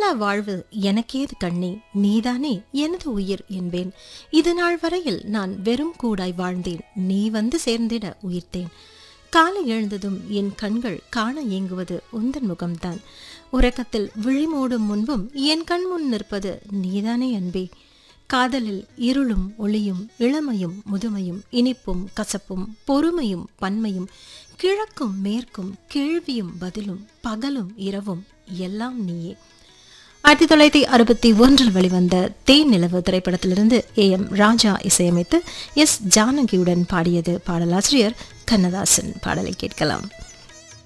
நீயில்லா வாழ்வு எனக்கேது கண்ணே நீதானே எனது உயிர் என்பேன் இது நாள் வரையில் நான் வெறும் கூடாய் வாழ்ந்தேன் நீ வந்து சேர்ந்திட உயிர்த்தேன் காலை எழுந்ததும் என் கண்கள் காண ஏங்குவது உந்தன் முகம்தான் உறக்கத்தில் விழிமூடும் முன்பும் என் கண் முன் நிற்பது நீதானே அன்பே காதலில் இருளும் ஒளியும் இளமையும் முதுமையும் இனிப்பும் கசப்பும் பொறுமையும் பன்மையும் கிழக்கும் மேற்கும் கேள்வியும் பதிலும் பகலும் இரவும் எல்லாம் நீயே ஆயிரத்தி தொள்ளாயிரத்தி அறுபத்தி ஒன்றில் வெளிவந்த தேன் நிலவு திரைப்படத்திலிருந்து ஏ எம் ராஜா இசையமைத்து எஸ் ஜானகியுடன் பாடியது பாடலாசிரியர் கண்ணதாசன் பாடலை கேட்கலாம்